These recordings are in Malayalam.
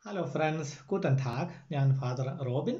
ഹലോ ഫ്രണ്ട്സ് കൂട്ടൻ ടാഗ് ഞാൻ ഫാദർ റോബിൻ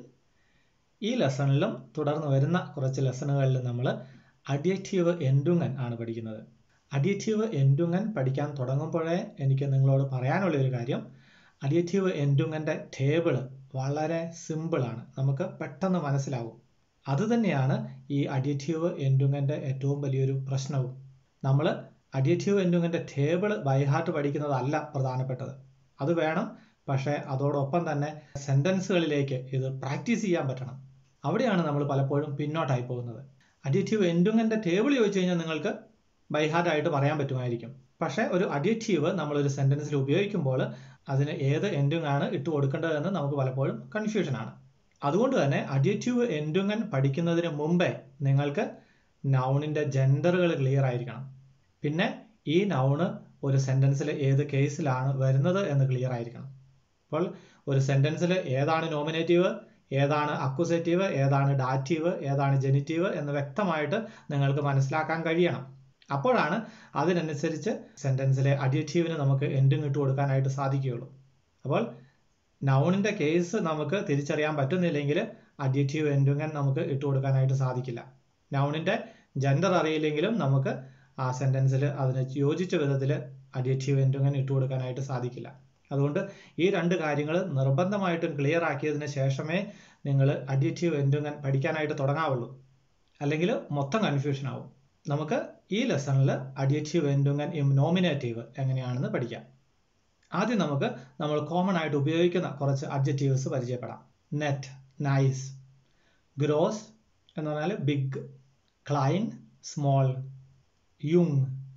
ഈ ലെസണിലും തുടർന്ന് വരുന്ന കുറച്ച് ലെസണുകളിലും നമ്മൾ അഡിയറ്റീവ് എൻഡുങ്ങൻ ആണ് പഠിക്കുന്നത് അഡിയറ്റീവ് എൻഡുങ്ങൻ പഠിക്കാൻ തുടങ്ങുമ്പോഴേ എനിക്ക് നിങ്ങളോട് പറയാനുള്ള ഒരു കാര്യം അഡിയറ്റീവ് എൻഡുങ്ങൻ്റെ ടേബിൾ വളരെ സിമ്പിളാണ് നമുക്ക് പെട്ടെന്ന് മനസ്സിലാവും അതുതന്നെയാണ് ഈ അഡിയറ്റീവ് എൻഡുങ്ങൻ്റെ ഏറ്റവും വലിയൊരു പ്രശ്നവും നമ്മൾ അഡിയറ്റീവ് എൻഡുങ്ങൻ്റെ ടേബിൾ ബൈഹാർട്ട് പഠിക്കുന്നതല്ല പ്രധാനപ്പെട്ടത് അത് വേണം പക്ഷേ അതോടൊപ്പം തന്നെ സെൻറ്റൻസുകളിലേക്ക് ഇത് പ്രാക്ടീസ് ചെയ്യാൻ പറ്റണം അവിടെയാണ് നമ്മൾ പലപ്പോഴും പിന്നോട്ടായി പോകുന്നത് അഡിയറ്റീവ് എൻഡുങ്ങൻ്റെ ടേബിൾ ചോദിച്ചു കഴിഞ്ഞാൽ നിങ്ങൾക്ക് ബൈഹാർട്ടായിട്ട് പറയാൻ പറ്റുമായിരിക്കും പക്ഷേ ഒരു അഡിയറ്റീവ് നമ്മളൊരു സെൻറ്റൻസിൽ ഉപയോഗിക്കുമ്പോൾ അതിന് ഏത് എൻഡുങ് ആണ് ഇട്ട് കൊടുക്കേണ്ടതെന്ന് നമുക്ക് പലപ്പോഴും കൺഫ്യൂഷനാണ് അതുകൊണ്ട് തന്നെ അഡിയറ്റീവ് എൻഡുങ്ങൻ പഠിക്കുന്നതിന് മുമ്പേ നിങ്ങൾക്ക് നൗണിൻ്റെ ജെൻഡറുകൾ ക്ലിയർ ആയിരിക്കണം പിന്നെ ഈ നൗണ് ഒരു സെൻറ്റൻസിൽ ഏത് കേസിലാണ് വരുന്നത് എന്ന് ക്ലിയർ ആയിരിക്കണം അപ്പോൾ ഒരു സെൻറ്റൻസിൽ ഏതാണ് നോമിനേറ്റീവ് ഏതാണ് അക്വസേറ്റീവ് ഏതാണ് ഡാറ്റീവ് ഏതാണ് ജെനിറ്റീവ് എന്ന് വ്യക്തമായിട്ട് നിങ്ങൾക്ക് മനസ്സിലാക്കാൻ കഴിയണം അപ്പോഴാണ് അതിനനുസരിച്ച് സെൻറ്റൻസിലെ അഡിയറ്റീവിന് നമുക്ക് എൻഡിങ് ഇട്ട് കൊടുക്കാനായിട്ട് സാധിക്കുകയുള്ളൂ അപ്പോൾ നൗണിൻ്റെ കേസ് നമുക്ക് തിരിച്ചറിയാൻ പറ്റുന്നില്ലെങ്കിൽ അഡ്ജക്റ്റീവ് എൻഡുങ്ങൻ നമുക്ക് ഇട്ട് കൊടുക്കാനായിട്ട് സാധിക്കില്ല നൗണിൻ്റെ ജെൻഡർ അറിയില്ലെങ്കിലും നമുക്ക് ആ സെൻറ്റൻസിൽ അതിന് യോജിച്ച വിധത്തിൽ അഡ്ജക്റ്റീവ് എൻഡുങ്ങൻ ഇട്ട് കൊടുക്കാനായിട്ട് സാധിക്കില്ല അതുകൊണ്ട് ഈ രണ്ട് കാര്യങ്ങൾ നിർബന്ധമായിട്ടും ക്ലിയർ ആക്കിയതിന് ശേഷമേ നിങ്ങൾ അഡ്ജക്റ്റീവ് എൻഡുങ്ങൻ പഠിക്കാനായിട്ട് തുടങ്ങാവുള്ളൂ അല്ലെങ്കിൽ മൊത്തം കൺഫ്യൂഷൻ ആവും നമുക്ക് ഈ ലെസണിൽ അഡ്ജക്റ്റീവ് എൻഡുങ്ങൻ ഇം നോമിനേറ്റീവ് എങ്ങനെയാണെന്ന് പഠിക്കാം ആദ്യം നമുക്ക് നമ്മൾ കോമൺ ആയിട്ട് ഉപയോഗിക്കുന്ന കുറച്ച് അഡ്ജക്റ്റീവ്സ് പരിചയപ്പെടാം നെറ്റ് നൈസ് ഗ്രോസ് എന്ന് പറഞ്ഞാൽ ബിഗ് ക്ലൈൻ സ്മോൾ യുങ്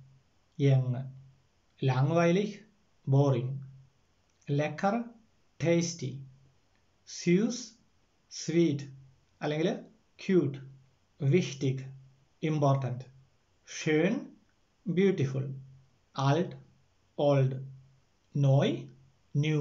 യങ് ലാങ്വൈലിഹ് ബോറിംഗ് ലെക്കർ ടേസ്റ്റി സ്യൂസ് സ്വീറ്റ് അല്ലെങ്കിൽ ക്യൂട്ട് വിഷ്ടിക് ഇമ്പോർട്ടൻറ്റ് ഷേൺ ബ്യൂട്ടിഫുൾ ആൾട്ട് ഓൾഡ് നോയ് ന്യൂ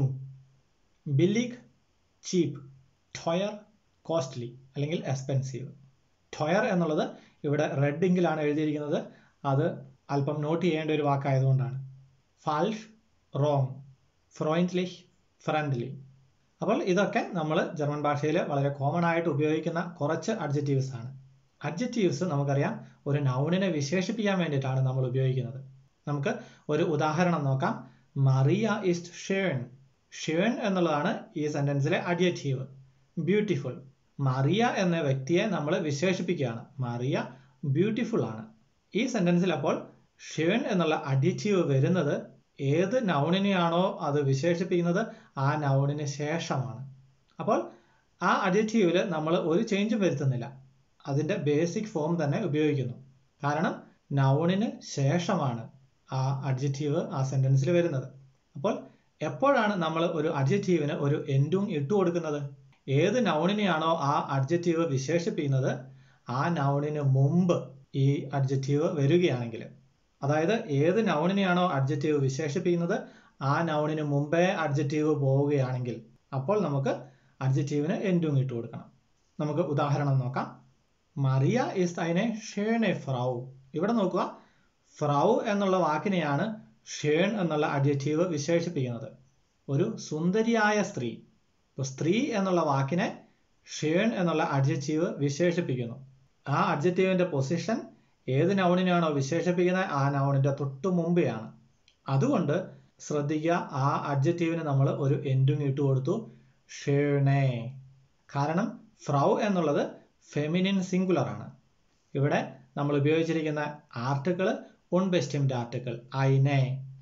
ബില്ലിഗ് ചീപ്പ് ടൊയർ കോസ്റ്റ്ലി അല്ലെങ്കിൽ എക്സ്പെൻസീവ് ടൊയർ എന്നുള്ളത് ഇവിടെ റെഡ് ഇങ്കിലാണ് എഴുതിയിരിക്കുന്നത് അത് അല്പം നോട്ട് ചെയ്യേണ്ട ഒരു വാക്കായതുകൊണ്ടാണ് ഫാൽഷ് റോങ് ഫ്രോയിൻറ്റ്ലിഷ് ഫ്രണ്ട്ലി അപ്പോൾ ഇതൊക്കെ നമ്മൾ ജർമ്മൻ ഭാഷയിൽ വളരെ കോമൺ ആയിട്ട് ഉപയോഗിക്കുന്ന കുറച്ച് അഡ്ജക്റ്റീവ്സ് ആണ് അഡ്ജക്റ്റീവ്സ് നമുക്കറിയാം ഒരു നൗണിനെ വിശേഷിപ്പിക്കാൻ വേണ്ടിയിട്ടാണ് നമ്മൾ ഉപയോഗിക്കുന്നത് നമുക്ക് ഒരു ഉദാഹരണം നോക്കാം മറിയ ഇസ്റ്റ് ഷേൺ ഷേൺ എന്നുള്ളതാണ് ഈ സെന്റൻസിലെ അഡ്ജക്റ്റീവ് ബ്യൂട്ടിഫുൾ മറിയ എന്ന വ്യക്തിയെ നമ്മൾ വിശേഷിപ്പിക്കുകയാണ് മറിയ ബ്യൂട്ടിഫുൾ ആണ് ഈ സെന്റൻസിൽ അപ്പോൾ ഷേൺ എന്നുള്ള അഡ്ജക്റ്റീവ് വരുന്നത് ഏത് നൗണിനെയാണോ അത് വിശേഷിപ്പിക്കുന്നത് ആ നൗണിന് ശേഷമാണ് അപ്പോൾ ആ അഡ്ജക്റ്റീവിൽ നമ്മൾ ഒരു ചേഞ്ചും വരുത്തുന്നില്ല അതിൻ്റെ ബേസിക് ഫോം തന്നെ ഉപയോഗിക്കുന്നു കാരണം നൗണിന് ശേഷമാണ് ആ അഡ്ജക്റ്റീവ് ആ സെൻറ്റൻസിൽ വരുന്നത് അപ്പോൾ എപ്പോഴാണ് നമ്മൾ ഒരു അഡ്ജക്റ്റീവിന് ഒരു എൻഡും ഇട്ടു കൊടുക്കുന്നത് ഏത് നൗണിനെയാണോ ആ അഡ്ജക്റ്റീവ് വിശേഷിപ്പിക്കുന്നത് ആ നൗണിന് മുമ്പ് ഈ അഡ്ജക്റ്റീവ് വരികയാണെങ്കിൽ അതായത് ഏത് നൗണിനെയാണോ അഡ്ജക്റ്റീവ് വിശേഷിപ്പിക്കുന്നത് ആ നൗണിന് മുമ്പേ അഡ്ജക്റ്റീവ് പോവുകയാണെങ്കിൽ അപ്പോൾ നമുക്ക് അഡ്ജക്റ്റീവിന് എൻഡും ഇട്ട് കൊടുക്കണം നമുക്ക് ഉദാഹരണം നോക്കാം മറിയ ഇസ് അതിനെ ഷേൺ എ ഫ്രൗ ഇവിടെ നോക്കുക ഫ്രൗ എന്നുള്ള വാക്കിനെയാണ് ഷേൺ എന്നുള്ള അഡ്ജക്റ്റീവ് വിശേഷിപ്പിക്കുന്നത് ഒരു സുന്ദരിയായ സ്ത്രീ ഇപ്പോൾ സ്ത്രീ എന്നുള്ള വാക്കിനെ ഷേൺ എന്നുള്ള അഡ്ജക്റ്റീവ് വിശേഷിപ്പിക്കുന്നു ആ അഡ്ജക്റ്റീവിൻ്റെ പൊസിഷൻ ഏത് നൗണിനാണോ വിശേഷിപ്പിക്കുന്നത് ആ നൗണിൻ്റെ തൊട്ടു മുമ്പെയാണ് അതുകൊണ്ട് ശ്രദ്ധിക്കുക ആ അഡ്ജക്റ്റീവിന് നമ്മൾ ഒരു എൻഡും ഇട്ട് കൊടുത്തു ഷേണേ കാരണം ഫ്രൗ എന്നുള്ളത് ഫെമിനിൻ സിംഗുലർ ആണ് ഇവിടെ നമ്മൾ ഉപയോഗിച്ചിരിക്കുന്ന ആർട്ടിക്കിൾ ഉൺബെസ്റ്റിംഡ് ആർട്ടിക്കിൾ ഐനെ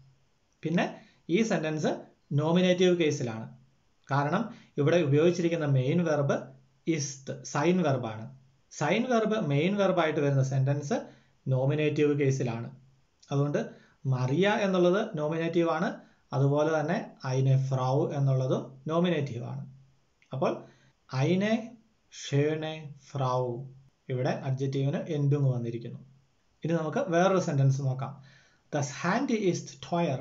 പിന്നെ ഈ സെൻറ്റൻസ് നോമിനേറ്റീവ് കേസിലാണ് കാരണം ഇവിടെ ഉപയോഗിച്ചിരിക്കുന്ന മെയിൻ വെർബ് ഇസ്റ്റ് സൈൻ വെർബാണ് സൈൻ വെർബ് മെയിൻ വെർബായിട്ട് വരുന്ന സെൻറ്റൻസ് നോമിനേറ്റീവ് കേസിലാണ് അതുകൊണ്ട് മറിയ എന്നുള്ളത് നോമിനേറ്റീവ് ആണ് അതുപോലെ തന്നെ ഐനെ ഫ്രൗ എന്നുള്ളതും നോമിനേറ്റീവ് ആണ് അപ്പോൾ ഐനെ ഷേണെ ഫ്രൗ ഇവിടെ അഡ്ജക്റ്റീവിന് എൻഡുങ് വന്നിരിക്കുന്നു ഇനി നമുക്ക് വേറൊരു സെൻറ്റൻസ് നോക്കാം ദസ് ഹാൻഡ് ഈസ്റ്റ് ടോയർ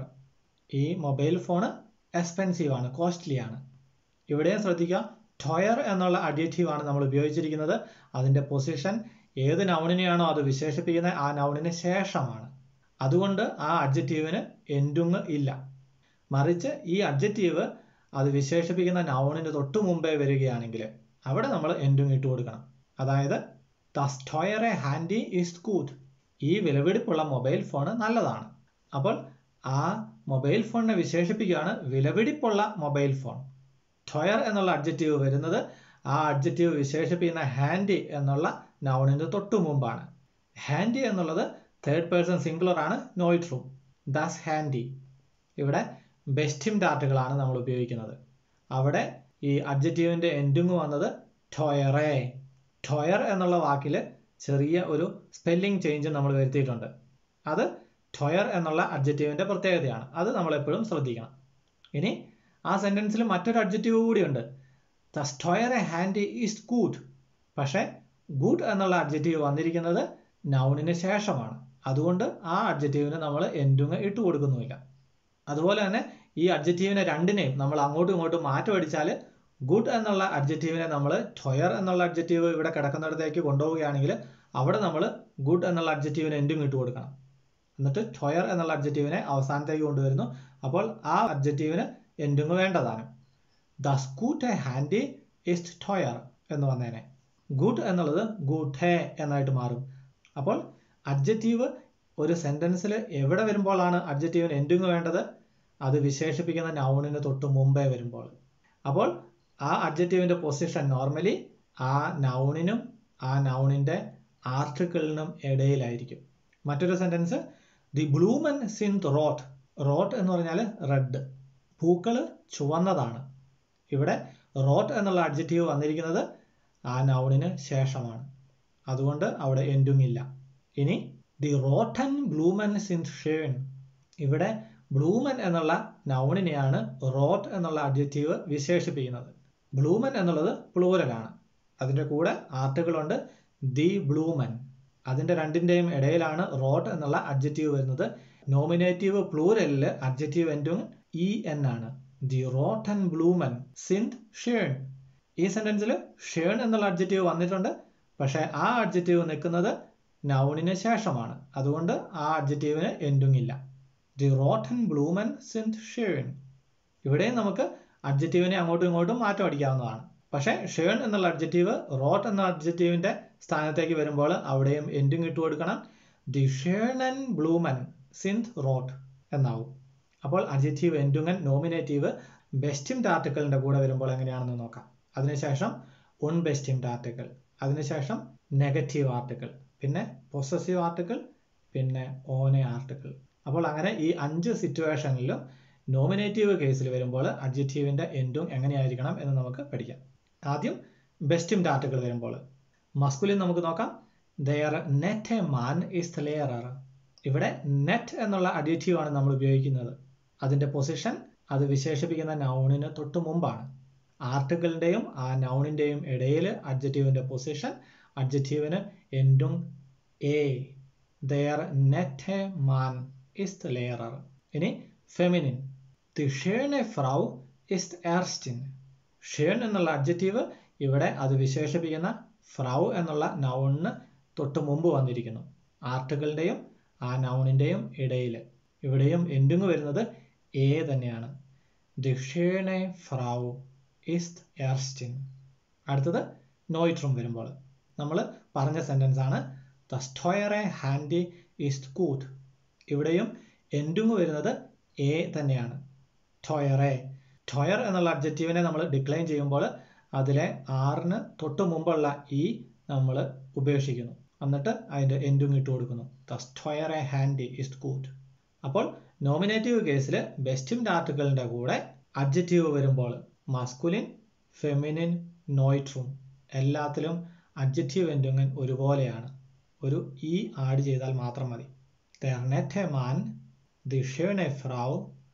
ഈ മൊബൈൽ ഫോണ് എക്സ്പെൻസീവ് ആണ് കോസ്റ്റ്ലി ആണ് ഇവിടെയും ശ്രദ്ധിക്കുക ടോയർ എന്നുള്ള അഡ്ജക്റ്റീവ് ആണ് നമ്മൾ ഉപയോഗിച്ചിരിക്കുന്നത് അതിൻ്റെ പൊസിഷൻ ഏത് നൗണിനെയാണോ അത് വിശേഷിപ്പിക്കുന്നത് ആ നൗണിന് ശേഷമാണ് അതുകൊണ്ട് ആ അഡ്ജക്റ്റീവിന് എൻഡുങ് ഇല്ല മറിച്ച് ഈ അഡ്ജക്റ്റീവ് അത് വിശേഷിപ്പിക്കുന്ന നൗണിന് തൊട്ട് മുമ്പേ വരികയാണെങ്കിൽ അവിടെ നമ്മൾ എൻഡുങ് ഇട്ട് കൊടുക്കണം അതായത് ദസ് ടോയർ എ ഹാൻഡി ഈസ് ഗുഡ് ഈ വിലപിടിപ്പുള്ള മൊബൈൽ ഫോൺ നല്ലതാണ് അപ്പോൾ ആ മൊബൈൽ ഫോണിനെ വിശേഷിപ്പിക്കുകയാണ് വിലപിടിപ്പുള്ള മൊബൈൽ ഫോൺ ടൊയർ എന്നുള്ള അഡ്ജക്റ്റീവ് വരുന്നത് ആ അഡ്ജക്റ്റീവ് വിശേഷിപ്പിക്കുന്ന ഹാൻഡി എന്നുള്ള നൗണിന് തൊട്ടു മുമ്പാണ് ഹാൻഡി എന്നുള്ളത് തേർഡ് പേഴ്സൺ സിംഗുലർ ആണ് നോയിറ്റ് റൂം ദാസ് ഹാൻഡി ഇവിടെ ബെസ്റ്റിം ഡാർട്ടുകളാണ് നമ്മൾ ഉപയോഗിക്കുന്നത് അവിടെ ഈ അഡ്ജക്റ്റീവിൻ്റെ എൻഡിങ് വന്നത് ടൊയറേ ടൊയർ എന്നുള്ള വാക്കിൽ ചെറിയ ഒരു സ്പെല്ലിംഗ് ചേഞ്ച് നമ്മൾ വരുത്തിയിട്ടുണ്ട് അത് ടൊയർ എന്നുള്ള അഡ്ജക്റ്റീവിൻ്റെ പ്രത്യേകതയാണ് അത് നമ്മൾ എപ്പോഴും ശ്രദ്ധിക്കണം ഇനി ആ സെൻറ്റൻസിൽ മറ്റൊരു അഡ്ജക്റ്റീവ് കൂടിയുണ്ട് ദ സ്റ്റോയർ എ ഹാൻഡ് ഈസ് ഗുഡ് പക്ഷേ ഗുഡ് എന്നുള്ള അഡ്ജക്റ്റീവ് വന്നിരിക്കുന്നത് നൗണിന് ശേഷമാണ് അതുകൊണ്ട് ആ അഡ്ജക്റ്റീവിന് നമ്മൾ എൻഡുങ് ഇട്ട് കൊടുക്കുന്നുമില്ല അതുപോലെ തന്നെ ഈ അഡ്ജക്റ്റീവിനെ രണ്ടിനെയും നമ്മൾ അങ്ങോട്ടും ഇങ്ങോട്ടും മാറ്റം അടിച്ചാൽ ഗുഡ് എന്നുള്ള അഡ്ജക്റ്റീവിനെ നമ്മൾ ടൊയർ എന്നുള്ള അഡ്ജക്റ്റീവ് ഇവിടെ കിടക്കുന്നിടത്തേക്ക് കൊണ്ടുപോവുകയാണെങ്കിൽ അവിടെ നമ്മൾ ഗുഡ് എന്നുള്ള അഡ്ജക്റ്റീവിന് എൻഡും ഇട്ട് കൊടുക്കണം എന്നിട്ട് ടൊയർ എന്നുള്ള അഡ്ജക്റ്റീവിനെ അവസാനത്തേക്ക് കൊണ്ടുവരുന്നു അപ്പോൾ ആ അഡ്ജക്റ്റീവിന് എൻഡിങ് വേണ്ടതാണ് ദ സ്കൂട്ട് എ ഹാൻഡി ഇസ്റ്റ് ടൊയർ എന്ന് വന്നേനെ ഗുഡ് എന്നുള്ളത് ഗുഡ് ഹേ എന്നായിട്ട് മാറും അപ്പോൾ അഡ്ജക്റ്റീവ് ഒരു സെൻറ്റൻസിൽ എവിടെ വരുമ്പോഴാണ് അഡ്ജക്റ്റീവിന് എൻഡിങ് വേണ്ടത് അത് വിശേഷിപ്പിക്കുന്ന നൗണിന് തൊട്ട് മുമ്പേ വരുമ്പോൾ അപ്പോൾ ആ അഡ്ജക്റ്റീവിൻ്റെ പൊസിഷൻ നോർമലി ആ നൗണിനും ആ നൗണിൻ്റെ ആർട്ടിക്കിളിനും ഇടയിലായിരിക്കും മറ്റൊരു സെൻറ്റൻസ് ദി ബ്ലൂമൻ സിൻത് റോട്ട് റോട്ട് എന്ന് പറഞ്ഞാൽ റെഡ് പൂക്കൾ ചുവന്നതാണ് ഇവിടെ റോട്ട് എന്നുള്ള അഡ്ജക്റ്റീവ് വന്നിരിക്കുന്നത് ആ നൗണിന് ശേഷമാണ് അതുകൊണ്ട് അവിടെ എൻഡും ഇല്ല ഇനി ദി റോട്ടൻ ബ്ലൂമൻ സിൻത് ഷേൺ ഇവിടെ ബ്ലൂമൻ എന്നുള്ള നൗണിനെയാണ് റോട്ട് എന്നുള്ള അഡ്ജക്റ്റീവ് വിശേഷിപ്പിക്കുന്നത് ബ്ലൂമൻ എന്നുള്ളത് പ്ലൂരലാണ് അതിൻ്റെ കൂടെ ആർട്ടുകളുണ്ട് ദി ബ്ലൂമൻ അതിൻ്റെ രണ്ടിൻ്റെയും ഇടയിലാണ് റോട്ട് എന്നുള്ള അഡ്ജക്റ്റീവ് വരുന്നത് നോമിനേറ്റീവ് പ്ലൂരലിൽ അഡ്ജക്റ്റീവ് എൻഡും ഇ എൻ ആണ് ദി റോട്ടൻ ബ്ലൂമൻ സിന്ത് ഷേൺ ഈ സെൻറ്റൻസിൽ ഷേൺ എന്നുള്ള അഡ്ജക്റ്റീവ് വന്നിട്ടുണ്ട് പക്ഷേ ആ അഡ്ജക്റ്റീവ് നിൽക്കുന്നത് നൗണിന് ശേഷമാണ് അതുകൊണ്ട് ആ അഡ്ജക്റ്റീവിന് എൻഡും ഇല്ല ദി റോട്ടൻ ബ്ലൂമൻ സിന്ത് ഷേൺ ഇവിടെയും നമുക്ക് അഡ്ജക്റ്റീവിനെ അങ്ങോട്ടും ഇങ്ങോട്ടും മാറ്റം അടിക്കാവുന്നതാണ് പക്ഷേ ഷേൺ എന്നുള്ള അഡ്ജക്റ്റീവ് റോട്ട് എന്ന അഡ്ജക്റ്റീവിൻ്റെ സ്ഥാനത്തേക്ക് വരുമ്പോൾ അവിടെയും എൻഡിങ് ഇട്ട് കൊടുക്കണം ദി ഷേണൻ ബ്ലൂമൻ സിന്ത് റോട്ട് എന്നാവും അപ്പോൾ അഡ്ജക്റ്റീവ് എൻഡുങ്ങൻ നോമിനേറ്റീവ് ബെസ്റ്റിംഡ് ആർട്ടിക്കിളിൻ്റെ കൂടെ വരുമ്പോൾ എങ്ങനെയാണെന്ന് നോക്കാം അതിനുശേഷം ഉൺ ബെസ്റ്റിംഡ് ആർട്ടിക്കിൾ അതിനുശേഷം നെഗറ്റീവ് ആർട്ടിക്കിൾ പിന്നെ പൊസസീവ് ആർട്ടിക്കിൾ പിന്നെ ഓനെ ആർട്ടിക്കിൾ അപ്പോൾ അങ്ങനെ ഈ അഞ്ച് സിറ്റുവേഷനിലും നോമിനേറ്റീവ് കേസിൽ വരുമ്പോൾ അഡ്ജക്റ്റീവിൻ്റെ എൻഡും എങ്ങനെയായിരിക്കണം എന്ന് നമുക്ക് പഠിക്കാം ആദ്യം ബെസ്റ്റിംഡ് ആർട്ടിക്കിൾ വരുമ്പോൾ മസ്കുലിൻ നമുക്ക് നോക്കാം ദയർ നെറ്റ് എ മാൻ ഇസ് ലെയറർ ഇവിടെ നെറ്റ് എന്നുള്ള അഡ്ജക്റ്റീവ് ആണ് നമ്മൾ ഉപയോഗിക്കുന്നത് അതിൻ്റെ പൊസിഷൻ അത് വിശേഷിപ്പിക്കുന്ന നൗണിന് തൊട്ട് മുമ്പാണ് ആർട്ടിക്കിളിൻ്റെയും ആ നൗണിൻ്റെയും ഇടയിൽ അഡ്ജക്റ്റീവിൻ്റെ പൊസിഷൻ അഡ്ജക്റ്റീവിന് എൻഡും എ ദയർ നെറ്റ് എ മാൻ ഇസ് ലെയറർ ഇനി ഫെമിനിൻ ദി ഷേൺ എ ഫ്രൗ ഇസ് എർസ്റ്റിൻ ഷേൺ എന്നുള്ള അഡ്ജക്റ്റീവ് ഇവിടെ അത് വിശേഷിപ്പിക്കുന്ന ഫ്രൗ എന്നുള്ള നൗണിന് തൊട്ട് മുമ്പ് വന്നിരിക്കുന്നു ആർട്ടിക്കിളിൻ്റെയും ആ നൗണിൻ്റെയും ഇടയിൽ ഇവിടെയും എൻഡിങ് വരുന്നത് എ തന്നെയാണ് ദി ഷേൺ എ ഫ്രൗ ഇസ് എർസ്റ്റിൻ അടുത്തത് നോയിട്രും വരുമ്പോൾ നമ്മൾ പറഞ്ഞ സെൻറ്റൻസ് ആണ് ദ സ്റ്റോയർ എ ഹാൻഡി ഈസ് ഗുഡ് ഇവിടെയും എൻഡിങ് വരുന്നത് എ തന്നെയാണ് ടോയറെ ടോയർ എന്നുള്ള അഡ്ജക്റ്റീവിനെ നമ്മൾ ഡിക്ലൈൻ ചെയ്യുമ്പോൾ അതിലെ ആറിന് തൊട്ട് മുമ്പുള്ള ഇ നമ്മൾ ഉപേക്ഷിക്കുന്നു എന്നിട്ട് അതിൻ്റെ എൻഡും ഇട്ട് കൊടുക്കുന്നു ദ സ്റ്റോയർ എ ഹാൻഡി ഇസ് ഗുഡ് അപ്പോൾ നോമിനേറ്റീവ് കേസിൽ ബെസ്റ്റിംഡ് ആർട്ടിക്കിളിൻ്റെ കൂടെ അഡ്ജക്റ്റീവ് വരുമ്പോൾ മാസ്കുലിൻ ഫെമിനിൻ നോയിട്രും എല്ലാത്തിലും അഡ്ജക്റ്റീവ് എൻഡുങ്ങൻ ഒരുപോലെയാണ് ഒരു ഇ ആഡ് ചെയ്താൽ മാത്രം മതി ദർ നെറ്റ് എ മാൻ ദി ഷേൺ എ ഫ്രൗ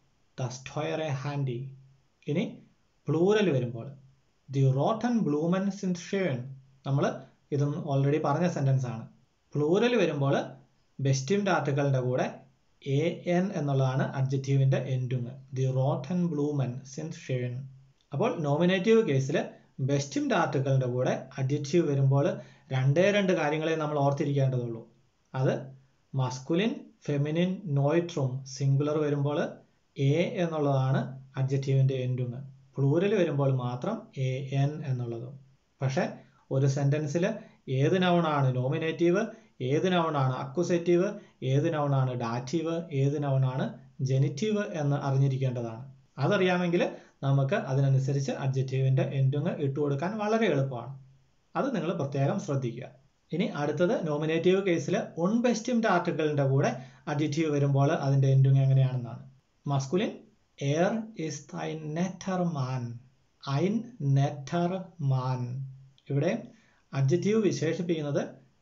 ദ സ്റ്റോയർ എ ഹാൻഡി ഇനി പ്ലൂരൽ വരുമ്പോൾ ദി റോട്ടൻ ബ്ലൂമൻ സിൻ ഷേൺ നമ്മൾ ഇതും ഓൾറെഡി പറഞ്ഞ സെൻറ്റൻസ് ആണ് പ്ലൂരൽ വരുമ്പോൾ ബെസ്റ്റിംഡ് ആർട്ടിക്കിളിൻ്റെ കൂടെ എ എൻ എന്നുള്ളതാണ് അഡ്ജക്റ്റീവിൻ്റെ എൻഡുങ് ദി റോട്ടൻ ബ്ലൂമൻ സിൻ ഷേൺ അപ്പോൾ നോമിനേറ്റീവ് കേസിൽ ബെസ്റ്റിംഡ് ആർട്ടിക്കിളിൻ്റെ കൂടെ അഡ്ജക്റ്റീവ് വരുമ്പോൾ രണ്ടേ രണ്ട് കാര്യങ്ങളെ നമ്മൾ ഓർത്തിരിക്കേണ്ടതുള്ളൂ അത് മസ്കുലിൻ ഫെമിനിൻ നോയിട്രും സിംഗുലർ വരുമ്പോൾ എ എന്നുള്ളതാണ് അഡ്ജക്റ്റീവിൻ്റെ എൻഡുങ് പ്ലൂരൽ വരുമ്പോൾ മാത്രം എ എൻ എന്നുള്ളതും പക്ഷേ ഒരു സെൻറ്റൻസിൽ ഏത് നൗണാണ് നോമിനേറ്റീവ് ഏത് നൗണാണ് അക്വസേറ്റീവ് ഏത് നൗണാണ് ഡാറ്റീവ് ഏത് നൗണാണ് ജെനിറ്റീവ് എന്ന് അറിഞ്ഞിരിക്കേണ്ടതാണ് അതറിയാമെങ്കിൽ നമുക്ക് അതിനനുസരിച്ച് അഡ്ജക്റ്റീവിൻ്റെ എൻഡിങ് ഇട്ടുകൊടുക്കാൻ വളരെ എളുപ്പമാണ് അത് നിങ്ങൾ പ്രത്യേകം ശ്രദ്ധിക്കുക ഇനി അടുത്തത് നോമിനേറ്റീവ് കേസിൽ ഉൺബെസ്റ്റിംഡ് ആർട്ടിക്കിളിൻ്റെ കൂടെ അഡ്ജക്റ്റീവ് വരുമ്പോൾ അതിൻ്റെ എൻഡിങ് എങ്ങനെയാണെന്നാണ് മസ്കുലിൻ എയർ ഇസ് ഐ നെറ്റർ മാൻ ഐൻ നെറ്റർ മാൻ ഇവിടെ അഡ്ജക്റ്റീവ് വിശേഷിപ്പിക്കുന്നത്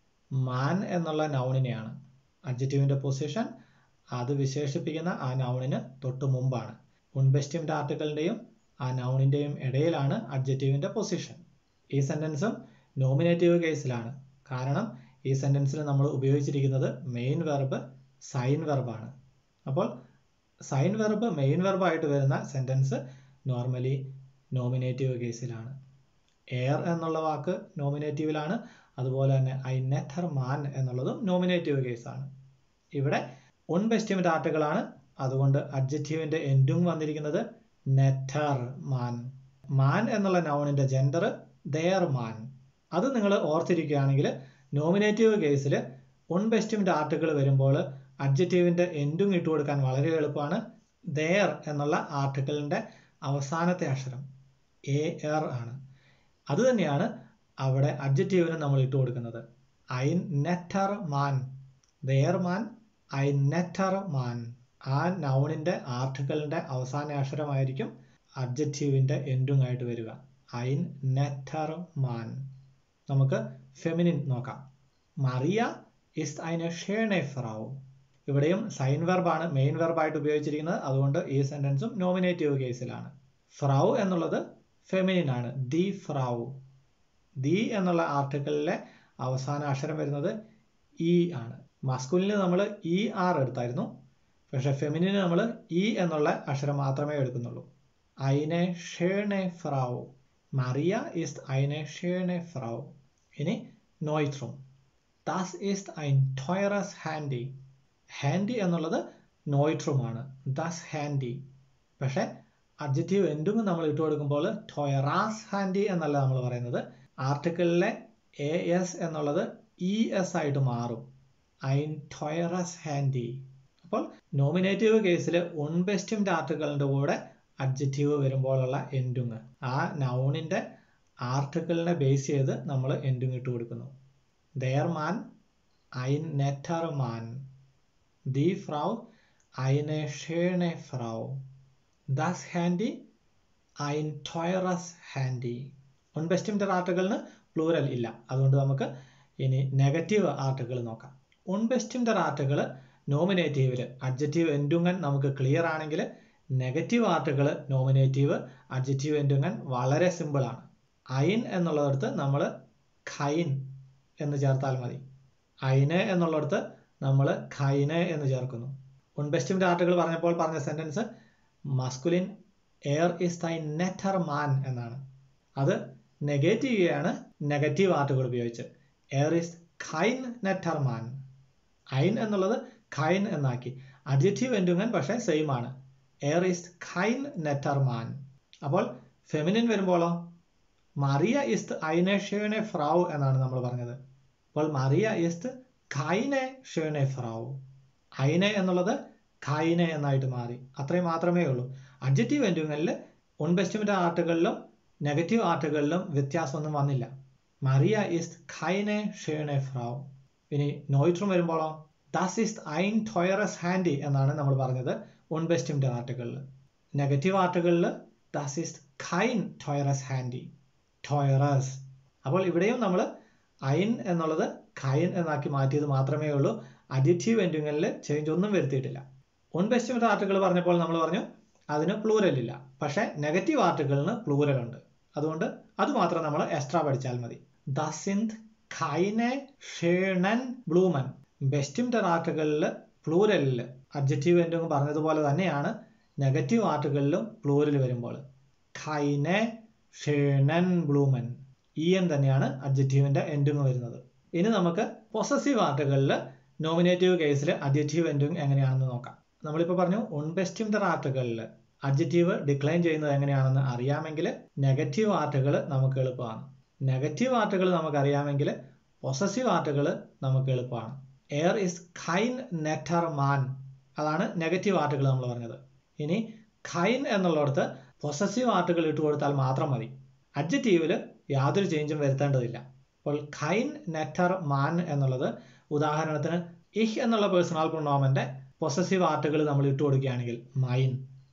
മാൻ എന്നുള്ള നൗണിനെയാണ് അഡ്ജക്റ്റീവിൻ്റെ പൊസിഷൻ അത് വിശേഷിപ്പിക്കുന്ന ആ നൗണിന് തൊട്ട് മുമ്പാണ് ഉൺബെസ്റ്റിംഡ് ആർട്ടിക്കിളിൻ്റെയും ആ നൗണിൻ്റെയും ഇടയിലാണ് അഡ്ജക്റ്റീവിൻ്റെ പൊസിഷൻ ഈ സെൻറ്റൻസും നോമിനേറ്റീവ് കേസിലാണ് കാരണം ഈ സെൻറ്റൻസിൽ നമ്മൾ ഉപയോഗിച്ചിരിക്കുന്നത് മെയിൻ വെർബ് സൈൻ വെർബാണ് അപ്പോൾ സൈൻ വെർബ് മെയിൻ വെർബായിട്ട് വരുന്ന സെൻറ്റൻസ് നോർമലി നോമിനേറ്റീവ് കേസിലാണ് എയർ എന്നുള്ള വാക്ക് നോമിനേറ്റീവിലാണ് അതുപോലെ തന്നെ ഐ നെറ്റർ മാൻ എന്നുള്ളതും നോമിനേറ്റീവ് കേസാണ് ഇവിടെ ഉൺബെസ്റ്റിമെൻ്റ് ആർട്ടുകളാണ് അതുകൊണ്ട് അഡ്ജക്റ്റീവിൻ്റെ എൻഡും വന്നിരിക്കുന്നത് നെറ്റർ മാൻ മാൻ എന്നുള്ള നൗണിൻ്റെ ജെൻഡർ ദെയർ മാൻ അത് നിങ്ങൾ ഓർത്തിരിക്കുകയാണെങ്കിൽ നോമിനേറ്റീവ് കേസിൽ ഉൺബെസ്റ്റിമെൻ്റ് ആർട്ടുകൾ വരുമ്പോൾ അഡ്ജക്റ്റീവിൻ്റെ എൻഡും ഇട്ട് കൊടുക്കാൻ വളരെ എളുപ്പമാണ് ദെയർ എന്നുള്ള ആർട്ടിക്കിളിൻ്റെ അവസാനത്തെ അക്ഷരം എ എർ ആണ് അതുതന്നെയാണ് അവിടെ അഡ്ജക്റ്റീവിന് നമ്മൾ ഇട്ട് കൊടുക്കുന്നത് ഐ നെറ്റർ മാൻ ദെയർ മാൻ ഐ നെറ്റർ മാൻ ആ നൗണിൻ്റെ ആർട്ടിക്കിളിൻ്റെ അവസാന അക്ഷരമായിരിക്കും അഡ്ജക്റ്റീവിൻ്റെ എൻഡും ആയിട്ട് വരിക ഐ നെറ്റർ മാൻ നമുക്ക് ഫെമിനിൻ നോക്കാം മറിയ ഇസ് ഐന ഷേണെ ഫ്രൗ ഇവിടെയും സൈൻ വെർബാണ് മെയിൻ വെർബായിട്ട് ഉപയോഗിച്ചിരിക്കുന്നത് അതുകൊണ്ട് ഈ സെൻറ്റൻസും നോമിനേറ്റീവ് കേസിലാണ് ഫ്രൗ എന്നുള്ളത് ഫെമിനിൻ ആണ് ദി ഫ്രൗ ദി എന്നുള്ള ആർട്ടിക്കിളിലെ അവസാന അക്ഷരം വരുന്നത് ഇ ആണ് മസ്കുലിന് നമ്മൾ ഇ ആർ എടുത്തായിരുന്നു പക്ഷെ ഫെമിനിന് നമ്മൾ ഇ എന്നുള്ള അക്ഷരം മാത്രമേ എടുക്കുന്നുള്ളൂ ഐനെ ഷേണെ ഫ്രൗ മറിയ ഇസ് ഐനെ ഷേണെ ഫ്രൗ ഇനി നോയ്ത്രും ദാസ് ഇസ് ഐൻ ടോയറസ് ഹാൻഡി ഹാൻഡി എന്നുള്ളത് നോയ്ട്രുമാണ് ദസ് ഹാൻഡി പക്ഷേ അഡ്ജക്റ്റീവ് എൻഡും നമ്മൾ ഇട്ട് കൊടുക്കുമ്പോൾ ടോയറാസ് ഹാൻഡി എന്നല്ല നമ്മൾ പറയുന്നത് ആർട്ടിക്കിളിലെ എ എസ് എന്നുള്ളത് ഇ എസ് ആയിട്ട് മാറും ഐൻ ടോയറസ് ഹാൻഡി അപ്പോൾ നോമിനേറ്റീവ് കേസിൽ ഉൺബെസ്റ്റിംഡ് ആർട്ടിക്കിളിൻ്റെ കൂടെ അഡ്ജക്റ്റീവ് വരുമ്പോഴുള്ള എൻഡുങ് ആ നൗണിൻ്റെ ആർട്ടിക്കിളിനെ ബേസ് ചെയ്ത് നമ്മൾ എൻഡുങ് ഇട്ട് കൊടുക്കുന്നു ദെയർ മാൻ ഐൻ നെറ്റർ മാൻ ദി ഫ്രൗ ഐനെ ഷേണെ ഫ്രൗ ദസ് ഹാൻഡി ഐൻ ടോയറസ് ഹാൻഡി ഉൺബെസ്റ്റിംഡ് ആർട്ടുകളിന് പ്ലൂരൽ ഇല്ല അതുകൊണ്ട് നമുക്ക് ഇനി നെഗറ്റീവ് ആർട്ടുകൾ നോക്കാം ഉൺബെസ്റ്റിംഡ് ആർട്ടുകൾ നോമിനേറ്റീവിൽ അഡ്ജക്റ്റീവ് എൻഡുങ്ങൻ നമുക്ക് ക്ലിയർ ആണെങ്കിൽ നെഗറ്റീവ് ആർട്ടുകൾ നോമിനേറ്റീവ് അഡ്ജക്റ്റീവ് എൻഡുങ്ങൻ വളരെ സിമ്പിളാണ് ഐൻ എന്നുള്ളിടത്ത് നമ്മൾ ഖൈൻ എന്ന് ചേർത്താൽ മതി ഐന് എന്നുള്ളിടത്ത് നമ്മൾ ഖൈന് എന്ന് ചേർക്കുന്നു ഉൺബെസ്റ്റിംഡ് ആർട്ടുകൾ പറഞ്ഞപ്പോൾ പറഞ്ഞ സെൻറ്റൻസ് മസ്കുലിൻ എയർ ഇസ് തൈ നെറ്റർ മാൻ എന്നാണ് അത് നെഗേറ്റ് ചെയ്യുകയാണ് നെഗറ്റീവ് ആർട്ടുകൾ ഉപയോഗിച്ച് എയർ ഇസ് ഖൈൻ നെറ്റർ മാൻ ഐൻ എന്നുള്ളത് ഖൈൻ എന്നാക്കി അഡ്ജക്റ്റീവ് എൻഡുങ്ങൻ പക്ഷേ സെയിം ആണ് എയർ ഇസ് ഖൈൻ നെറ്റർ മാൻ അപ്പോൾ ഫെമിനിൻ വരുമ്പോഴോ മറിയ ഇസ്ത് ഐനെ ഷേണെ ഫ്രൗ എന്നാണ് നമ്മൾ പറഞ്ഞത് അപ്പോൾ മറിയ ഇസ്ത് ഖൈനെ ഷേണെ ഫ്രൗ ഐനെ എന്നുള്ളത് ഖൈനെ എന്നായിട്ട് മാറി അത്രയും മാത്രമേ ഉള്ളൂ അഡ്ജക്റ്റീവ് എൻഡുങ്ങളിൽ ഉൺബെസ്റ്റിമെൻ്റ് ആർട്ടുകളിലും നെഗറ്റീവ് ആർട്ടുകളിലും വ്യത്യാസമൊന്നും വന്നില്ല മറിയ ഇസ് ഖൈനെ ഷേണെ ഫ്രൗ ഇനി നോയിട്രും വരുമ്പോഴോ ദാസ് ഇസ് ഐൻ ടോയറസ് ഹാൻഡി എന്നാണ് നമ്മൾ പറഞ്ഞത് ഉൺബെസ്റ്റിംഡ് ആർട്ടുകളിൽ നെഗറ്റീവ് ആർട്ടുകളിൽ ദാസ് ഇസ് ഖൈൻ ടോയറസ് ഹാൻഡി ടോയറസ് അപ്പോൾ ഇവിടെയും നമ്മൾ ഐൻ എന്നുള്ളത് ഖൈൻ എന്നാക്കി മാറ്റിയത് മാത്രമേ ഉള്ളൂ അഡിറ്റീവ് എൻഡിങ്ങളിൽ ചേഞ്ച് ഒന്നും വരുത്തിയിട്ടില്ല ഉൺബെസ്റ്റിംഡ് ആർട്ടുകൾ പറഞ്ഞപ്പോൾ നമ്മൾ പറഞ്ഞു അതിന് പ്ലൂരൽ ഇല്ല പക്ഷേ നെഗറ്റീവ് ആർട്ടുകളിന് പ്ലൂരൽ ഉണ്ട് അതുകൊണ്ട് അത് മാത്രം നമ്മൾ എക്സ്ട്രാ പഠിച്ചാൽ മതി ദസിന്ത് ഖൈനെ ഷേണൻ ബ്ലൂമൻ ബെസ്റ്റിംഡ് ആർട്ടുകളിൽ പ്ലൂരലിൽ അഡ്ജക്റ്റീവ് എൻഡും പറഞ്ഞതുപോലെ തന്നെയാണ് നെഗറ്റീവ് ആർട്ടുകളിലും പ്ലൂരൽ വരുമ്പോൾ ഖൈനെ ഷേണൻ ബ്ലൂമൻ ഇ എൻ തന്നെയാണ് അഡ്ജക്റ്റീവിൻ്റെ എൻഡിങ് വരുന്നത് ഇനി നമുക്ക് പൊസസീവ് ആർട്ടുകളിൽ നോമിനേറ്റീവ് കേസിൽ അഡ്ജക്റ്റീവ് എൻഡിങ് എങ്ങനെയാണെന്ന് നോക്കാം നമ്മളിപ്പോൾ പറഞ്ഞു ഉൺബെസ്റ്റിംഡ് ആർട്ടുകളിൽ അഡ്ജറ്റീവ് ഡിക്ലൈൻ ചെയ്യുന്നത് എങ്ങനെയാണെന്ന് അറിയാമെങ്കിൽ നെഗറ്റീവ് ആർട്ടുകൾ നമുക്ക് എളുപ്പമാണ് നെഗറ്റീവ് ആർട്ടുകൾ നമുക്ക് അറിയാമെങ്കിൽ പൊസസീവ് ആർട്ടുകൾ നമുക്ക് എളുപ്പമാണ് എയർ ഇസ് ഖൈൻ നെറ്റർ മാൻ അതാണ് നെഗറ്റീവ് ആർട്ടുകൾ നമ്മൾ പറഞ്ഞത് ഇനി ഖൈൻ എന്നുള്ളിടത്ത് പൊസസീവ് ആർട്ടുകൾ ഇട്ട് കൊടുത്താൽ മാത്രം മതി അഡ്ജറ്റീവിൽ യാതൊരു ചേഞ്ചും വരുത്തേണ്ടതില്ല അപ്പോൾ ഖൈൻ നെറ്റർ മാൻ എന്നുള്ളത് ഉദാഹരണത്തിന് ഇഹ് എന്നുള്ള പേഴ്സണൽ പ്രൊണോമന്റെ പൊസസീവ് ആർട്ടുകൾ നമ്മൾ ഇട്ട് കൊടുക്കുകയാണെങ്കിൽ മൈൻ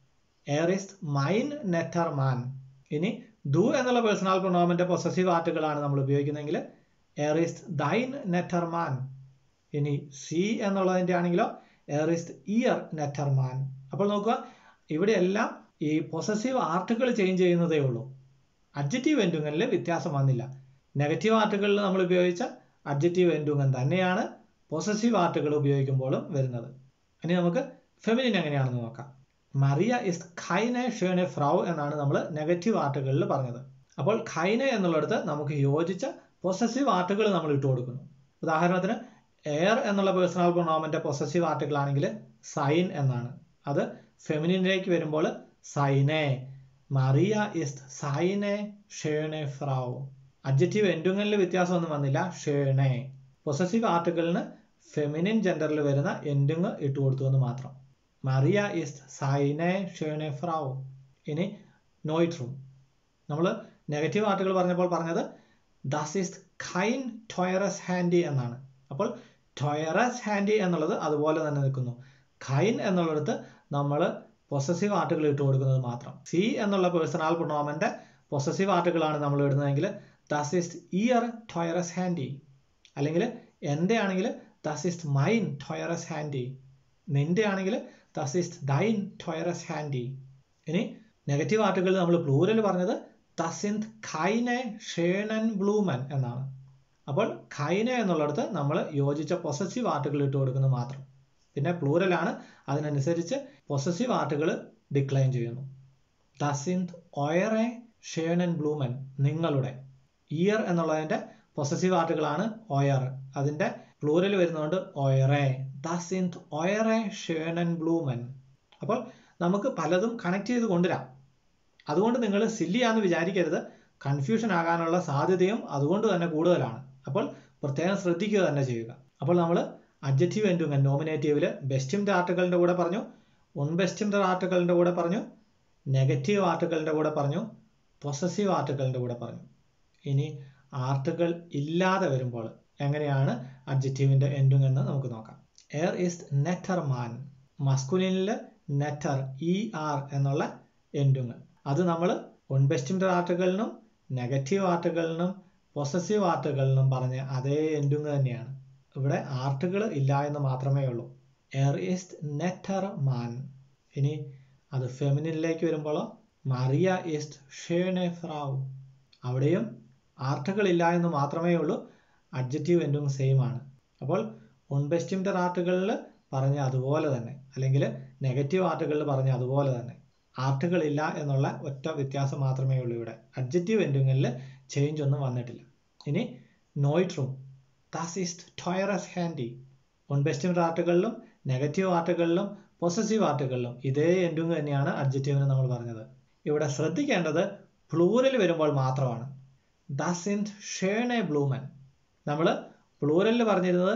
എയർ ഇസ് മൈൻ നെറ്റർ മാൻ ഇനി ദു എന്നുള്ള പേഴ്സണൽ പ്രൊണോമന്റെ പൊസസീവ് ആർട്ടുകളാണ് നമ്മൾ ഉപയോഗിക്കുന്നതെങ്കിൽ എയർ ഇസ് ദൈൻ നെറ്റർ മാൻ ഇനി സി എന്നുള്ളതിൻ്റെ ആണെങ്കിലോ എയർ ഇസ് ഇയർ നെറ്റർ മാൻ അപ്പോൾ നോക്കുക ഇവിടെയെല്ലാം ഈ പൊസസീവ് ആർട്ടുകൾ ചേഞ്ച് ചെയ്യുന്നതേ ഉള്ളൂ അഡ്ജറ്റീവ് എൻഡുങ്ങനിൽ വ്യത്യാസം വന്നില്ല നെഗറ്റീവ് ആർട്ടുകളിൽ നമ്മൾ ഉപയോഗിച്ച അഡ്ജറ്റീവ് എൻഡുങ്ങൻ തന്നെയാണ് പൊസസീവ് ആർട്ടുകൾ ഉപയോഗിക്കുമ്പോഴും വരുന്നത് ഇനി നമുക്ക് ഫെമിനിൻ എങ്ങനെയാണെന്ന് നോക്കാം മറിയ ഇസ് ഖൈനെ ഷേണെ ഫ്രൗ എന്നാണ് നമ്മൾ നെഗറ്റീവ് ആർട്ടുകളിൽ പറഞ്ഞത് അപ്പോൾ ഖൈനെ എന്നുള്ളിടത്ത് നമുക്ക് യോജിച്ച പൊസസീവ് ആർട്ടുകൾ നമ്മൾ ഇട്ട് കൊടുക്കുന്നു ഉദാഹരണത്തിന് എയർ എന്നുള്ള പേഴ്സണൽ പ്രൊണോമന്റെ പൊസസീവ് ആർട്ടുകൾ ആണെങ്കിൽ സൈൻ എന്നാണ് അത് ഫെമിനിനിലേക്ക് വരുമ്പോൾ സൈനെ മറിയ ഇസ് സൈനെ ഷേണെ ഫ്രൗ അഡ്ജറ്റീവ് എൻഡുങ്ങലിൽ വ്യത്യാസമൊന്നും വന്നില്ല ഷേണെ പൊസസീവ് ആർട്ടുകളിന് ഫെമിനിൻ ജെൻഡറിൽ വരുന്ന എൻഡുങ് ഇട്ട് കൊടുത്തു എന്ന് മാത്രം മറിയ ഇസ് സൈനെ ഷേണെ ഫ്രൗ ഇനി നോയിട്രും നമ്മൾ നെഗറ്റീവ് ആർട്ടുകൾ പറഞ്ഞപ്പോൾ പറഞ്ഞത് ദസ് ഇസ് ഖൈൻ ടോയറസ് ഹാൻഡി എന്നാണ് അപ്പോൾ ടോയറസ് ഹാൻഡി എന്നുള്ളത് അതുപോലെ തന്നെ നിൽക്കുന്നു ഖൈൻ എന്നുള്ളിടത്ത് നമ്മൾ പൊസസീവ് ആർട്ടുകൾ ഇട്ട് കൊടുക്കുന്നത് മാത്രം സി എന്നുള്ള പേഴ്സണൽ പ്രൊണോമന്റെ പൊസസീവ് ആർട്ടുകളാണ് നമ്മൾ ഇടുന്നതെങ്കിൽ ദസ് ഇസ് ഇയർ ടോയറസ് ഹാൻഡി അല്ലെങ്കിൽ എൻ്റെ ആണെങ്കിൽ ദസ് ഇസ് മൈൻ ടോയറസ് ഹാൻഡി നിന്റെ ആണെങ്കിൽ ദസ് ഇസ് ദൈൻ ടോയറസ് ഹാൻഡി ഇനി നെഗറ്റീവ് ആർട്ടുകൾ നമ്മൾ പ്ലൂരൽ പറഞ്ഞത് തസിന്ത് ഖൈനെ ഷേണൻ ബ്ലൂമൻ എന്നാണ് അപ്പോൾ ഖൈനെ എന്നുള്ളിടത്ത് നമ്മൾ യോജിച്ച പൊസസീവ് ആർട്ടുകൾ ഇട്ട് കൊടുക്കുന്നത് മാത്രം പിന്നെ പ്ലൂരലാണ് അതിനനുസരിച്ച് പൊസസീവ് ആർട്ടുകൾ ഡിക്ലൈൻ ചെയ്യുന്നു തസിന്ത് ഒയറെ ഷേണൻ ബ്ലൂമൻ നിങ്ങളുടെ ഇയർ എന്നുള്ളതിൻ്റെ പൊസസീവ് ആർട്ടുകളാണ് ഒയർ അതിൻ്റെ പ്ലൂരൽ വരുന്നതുകൊണ്ട് ഒയറെ ദസിന്ത് ഒയറെ ഷേണൻ ബ്ലൂമൻ അപ്പോൾ നമുക്ക് പലതും കണക്ട് ചെയ്ത് കൊണ്ടുവരാം അതുകൊണ്ട് നിങ്ങൾ സില്ലിയാന്ന് വിചാരിക്കരുത് കൺഫ്യൂഷൻ ആകാനുള്ള സാധ്യതയും അതുകൊണ്ട് തന്നെ കൂടുതലാണ് അപ്പോൾ പ്രത്യേകം ശ്രദ്ധിക്കുക തന്നെ ചെയ്യുക അപ്പോൾ നമ്മൾ അഡ്ജറ്റീവ് എൻഡുങ്ങൻ നോമിനേറ്റീവിൽ ബെസ്റ്റിംഡ് ആർട്ടുകളുടെ കൂടെ പറഞ്ഞു ഉൺബെസ്റ്റിംഡ് ആർട്ടുകളുടെ കൂടെ പറഞ്ഞു നെഗറ്റീവ് ആർട്ടുകളുടെ കൂടെ പറഞ്ഞു പൊസസീവ് ആർട്ടുകളുടെ കൂടെ പറഞ്ഞു ഇനി ആർട്ടുകൾ ഇല്ലാതെ വരുമ്പോൾ എങ്ങനെയാണ് അഡ്ജറ്റീവിൻ്റെ എൻഡുങ് എന്ന് നമുക്ക് നോക്കാം എയർ ഈസ് നെറ്റർ മാൻ മസ്കുലിനിൽ നെറ്റർ ഇ ആർ എന്നുള്ള എൻഡുങ് അത് നമ്മൾ ഉൺബെസ്റ്റിംഡ് ആർട്ടുകളിലും നെഗറ്റീവ് ആർട്ടുകളിലും പൊസസീവ് ആർട്ടുകളിലും പറഞ്ഞ അതേ എൻഡുങ് തന്നെയാണ് ഇവിടെ ആർട്ടുകൾ ഇല്ല എന്ന് മാത്രമേ ഉള്ളൂ എയർ ഈസ്റ്റ് നെറ്റർ മാൻ ഇനി അത് ഫെമിനിനിലേക്ക് വരുമ്പോൾ മറിയ ഈസ്റ്റ് ഷേണെ ഫ്രാവ് അവിടെയും ആർട്ടുകൾ ഇല്ല എന്ന് മാത്രമേ ഉള്ളൂ അഡ്ജറ്റീവ് എൻഡും സെയിം ആണ് അപ്പോൾ ഉൺബെസ്റ്റിംഡ് ആർട്ടുകളിൽ പറഞ്ഞ അതുപോലെ തന്നെ അല്ലെങ്കിൽ നെഗറ്റീവ് ആർട്ടുകളിൽ പറഞ്ഞ അതുപോലെ തന്നെ ആർട്ടുകൾ ഇല്ല എന്നുള്ള ഒറ്റ വ്യത്യാസം മാത്രമേ ഉള്ളൂ ഇവിടെ അഡ്ജറ്റീവ് എൻഡിങ്ങിൽ ചേഞ്ച് ഒന്നും വന്നിട്ടില്ല ഇനി നോയിട്രും ദാസ് ഈസ്റ്റ് ടോയറസ് ഹാൻഡി ഉൺബെസ്റ്റിംഡ് ആർട്ടുകളിലും നെഗറ്റീവ് ആർട്ടുകളിലും പൊസസീവ് ആർട്ടുകളിലും ഇതേ എൻഡിങ് തന്നെയാണ് അഡ്ജറ്റീവിന് നമ്മൾ പറഞ്ഞത് ഇവിടെ ശ്രദ്ധിക്കേണ്ടത് പ്ലൂരൽ വരുമ്പോൾ മാത്രമാണ് ദസിൻറ്റ് ഷേണെ ബ്ലൂമൻ നമ്മൾ പ്ലൂരലിൽ പറഞ്ഞിരുന്നത്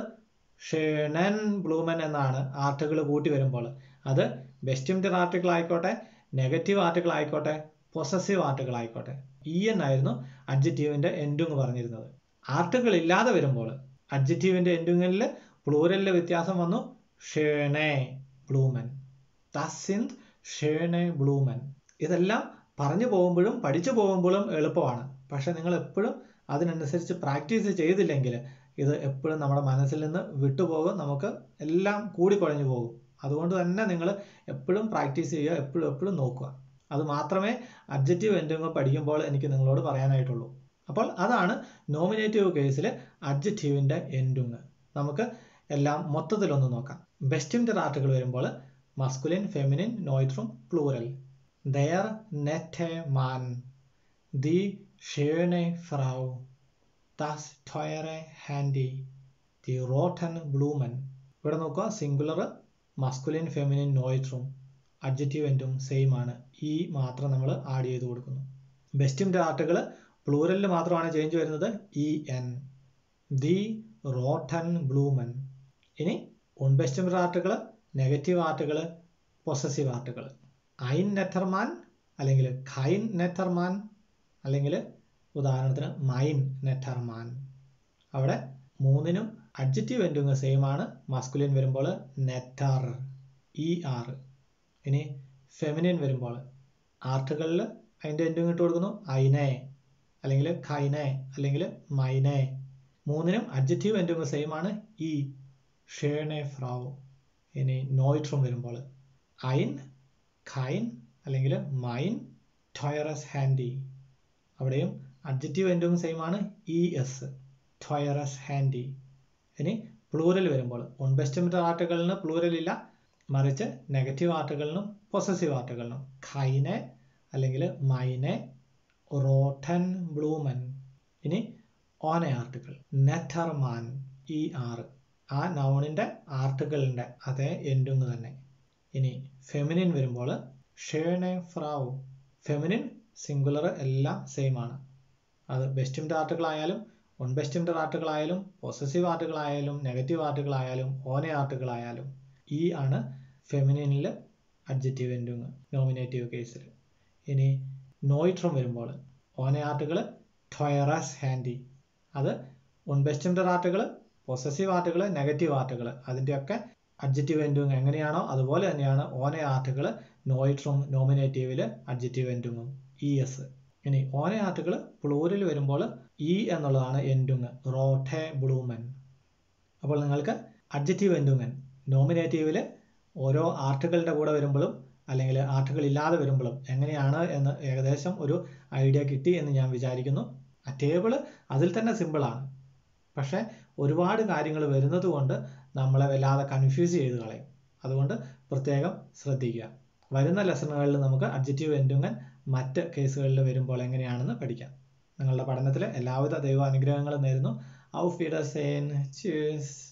ഷേണൻ ബ്ലൂമൻ എന്നാണ് ആർട്ടുകൾ കൂട്ടി വരുമ്പോൾ അത് ബെസ്റ്റിംഡ് ആർട്ടുകൾ ആയിക്കോട്ടെ നെഗറ്റീവ് ആർട്ടുകൾ ആയിക്കോട്ടെ പൊസസീവ് ആർട്ടുകൾ ആയിക്കോട്ടെ ഇ എൻ ആയിരുന്നു അഡ്ജറ്റീവിൻ്റെ എൻഡുങ് പറഞ്ഞിരുന്നത് ആർട്ടുകൾ ഇല്ലാതെ വരുമ്പോൾ അഡ്ജറ്റീവിൻ്റെ എൻഡുങ്ങിൽ പ്ലൂരലിലെ വ്യത്യാസം വന്നു ഷേണെ ബ്ലൂമൻ തസിന്ത് ഷേണെ ബ്ലൂമൻ ഇതെല്ലാം പറഞ്ഞു പോകുമ്പോഴും പഠിച്ചു പോകുമ്പോഴും എളുപ്പമാണ് പക്ഷെ നിങ്ങൾ എപ്പോഴും അതിനനുസരിച്ച് പ്രാക്ടീസ് ചെയ്തില്ലെങ്കിൽ ഇത് എപ്പോഴും നമ്മുടെ മനസ്സിൽ നിന്ന് വിട്ടുപോകും നമുക്ക് എല്ലാം കൂടി കുഴഞ്ഞു പോകും അതുകൊണ്ട് തന്നെ നിങ്ങൾ എപ്പോഴും പ്രാക്ടീസ് ചെയ്യുക എപ്പോഴും എപ്പോഴും നോക്കുക അത് മാത്രമേ അബ്ജക്റ്റീവ് എൻഡിങ് പഠിക്കുമ്പോൾ എനിക്ക് നിങ്ങളോട് പറയാനായിട്ടുള്ളൂ അപ്പോൾ അതാണ് നോമിനേറ്റീവ് കേസിൽ അഡ്ജക്റ്റീവിൻ്റെ എൻഡിങ് നമുക്ക് എല്ലാം മൊത്തത്തിലൊന്ന് നോക്കാം ബെസ്റ്റിംഡ് ആർട്ടുകൾ വരുമ്പോൾ മസ്കുലിൻ ഫെമിനിൻ നോയിട്രും പ്ലൂറൽ ദയർ നെറ്റെ മാൻ ദി ഷേണെ ഫ്രൗ ദാസ് ടോയറെ ഹാൻഡി ദി റോട്ടൻ ബ്ലൂമൻ ഇവിടെ നോക്കുക സിംഗുലർ മസ്കുലിൻ ഫെമിനിൻ നോയിട്രും അഡ്ജക്റ്റീവ് എൻഡും സെയിം ആണ് ഈ മാത്രം നമ്മൾ ആഡ് ചെയ്ത് കൊടുക്കുന്നു ബെസ്റ്റിൻ്റെ ആർട്ടുകൾ പ്ലൂറലിൽ മാത്രമാണ് ചേഞ്ച് വരുന്നത് ഇ എൻ ദി റോട്ടൻ ബ്ലൂമൻ ഇനി ഉൺബെസ്റ്റിൻ്റെ ആർട്ടുകൾ നെഗറ്റീവ് ആർട്ടുകൾ പൊസസീവ് ആർട്ടുകൾ ഐൻ നെറ്റർമാൻ അല്ലെങ്കിൽ ഖൈൻ നെറ്റർമാൻ അല്ലെങ്കിൽ ഉദാഹരണത്തിന് മൈൻ നെറ്റർമാൻ അവിടെ മൂന്നിനും അഡ്ജക്റ്റീവ് എൻഡിങ് സെയിം ആണ് മസ്കുലിൻ വരുമ്പോൾ നെറ്റാർ ഇ ആർ ഇനി ഫെമിനിൻ വരുമ്പോൾ ആർട്ടുകളിൽ അതിൻ്റെ എൻഡിങ് ഇട്ട് കൊടുക്കുന്നു ഐനെ അല്ലെങ്കിൽ ഖൈനെ അല്ലെങ്കിൽ മൈനെ മൂന്നിനും അഡ്ജക്റ്റീവ് എൻഡിങ് സെയിം ആണ് ഇ ഷേണെ ഫ്രാവ് ഇനി നോയിട്രം വരുമ്പോൾ ഐൻ ഖൈൻ അല്ലെങ്കിൽ മൈൻ ടൊയറസ് ഹാൻഡി അവിടെയും അഡ്ജക്റ്റീവ് എൻഡിങ് സെയിം ആണ് ഇ എസ് ടൊയറസ് ഹാൻഡി ഇനി പ്ലൂറൽ വരുമ്പോൾ ഒൺബെസ്റ്റമിറ്റർ ആർട്ടുകളിന് പ്ലൂറൽ ഇല്ല മറിച്ച് നെഗറ്റീവ് ആർട്ടുകളിനും പൊസസീവ് ആർട്ടുകളിനും ഖൈനെ അല്ലെങ്കിൽ മൈനെ റോട്ടൻ ബ്ലൂമൻ ഇനി ഓന ആർട്ടുകൾ നെറ്റർമാൻ ഈ ആറ് ആ നൗണിൻ്റെ ആർട്ടുകളിൻ്റെ അതേ എൻഡിങ് തന്നെ ഇനി ഫെമിനിൻ വരുമ്പോൾ ഷേണെ ഫ്രാവ് ഫെമിനിൻ സിംഗുലർ എല്ലാം സെയിം ആണ് അത് ബെസ്റ്റിംഡ് ആർട്ടുകളായാലും ഒൺബെസ്റ്റിംഡ് ആർട്ടുകളായാലും പൊസസീവ് ആർട്ടുകളായാലും നെഗറ്റീവ് ആർട്ടുകളായാലും ഓന ആർട്ടുകളായാലും ഈ ആണ് ഫെമിനിനിൽ അഡ്ജക്റ്റീവ് എൻഡിങ് നോമിനേറ്റീവ് കേസിൽ ഇനി നോയിട്രം വരുമ്പോൾ ഓന ആർട്ടുകൾ ടൊയറസ് ഹാൻഡി അത് ഒൺബെസ്റ്റിംഡ് ആർട്ടുകൾ പൊസസീവ് ആർട്ടുകൾ നെഗറ്റീവ് ആർട്ടുകൾ അതിൻ്റെയൊക്കെ അഡ്ജക്റ്റീവ് എൻഡിങ് എങ്ങനെയാണോ അതുപോലെ തന്നെയാണ് ഓന ആർട്ടുകൾ നോയിട്രും നോമിനേറ്റീവിൽ അഡ്ജക്റ്റീവ് എൻഡിങ്ങും ഇ എസ് ഇനി ഓന ആർട്ടുകൾ പ്ലൂരിൽ വരുമ്പോൾ ഇ എന്നുള്ളതാണ് എൻഡുങ് റോട്ടെ ബ്ലൂമൻ അപ്പോൾ നിങ്ങൾക്ക് അഡ്ജക്റ്റീവ് എൻഡുങ്ങൻ നോമിനേറ്റീവിൽ ഓരോ ആർട്ടുകളുടെ കൂടെ വരുമ്പോഴും അല്ലെങ്കിൽ ആർട്ടുകൾ ഇല്ലാതെ വരുമ്പോഴും എങ്ങനെയാണ് എന്ന് ഏകദേശം ഒരു ഐഡിയ കിട്ടി എന്ന് ഞാൻ വിചാരിക്കുന്നു ആ ടേബിള് അതിൽ തന്നെ സിമ്പിളാണ് പക്ഷേ ഒരുപാട് കാര്യങ്ങൾ വരുന്നത് കൊണ്ട് നമ്മളെ വല്ലാതെ കൺഫ്യൂസ് ചെയ്ത് കളയും അതുകൊണ്ട് പ്രത്യേകം ശ്രദ്ധിക്കുക വരുന്ന ലെസണുകളിൽ നമുക്ക് അഡ്ജക്റ്റീവ് എൻഡുങ്ങൻ മറ്റ് കേസുകളിൽ വരുമ്പോൾ എങ്ങനെയാണെന്ന് പഠിക്കാം നിങ്ങളുടെ പഠനത്തിൽ എല്ലാവിധ ദൈവാനുഗ്രഹങ്ങളും നേരുന്നു ഔ ഫീഡർ സേൻ ചീസ്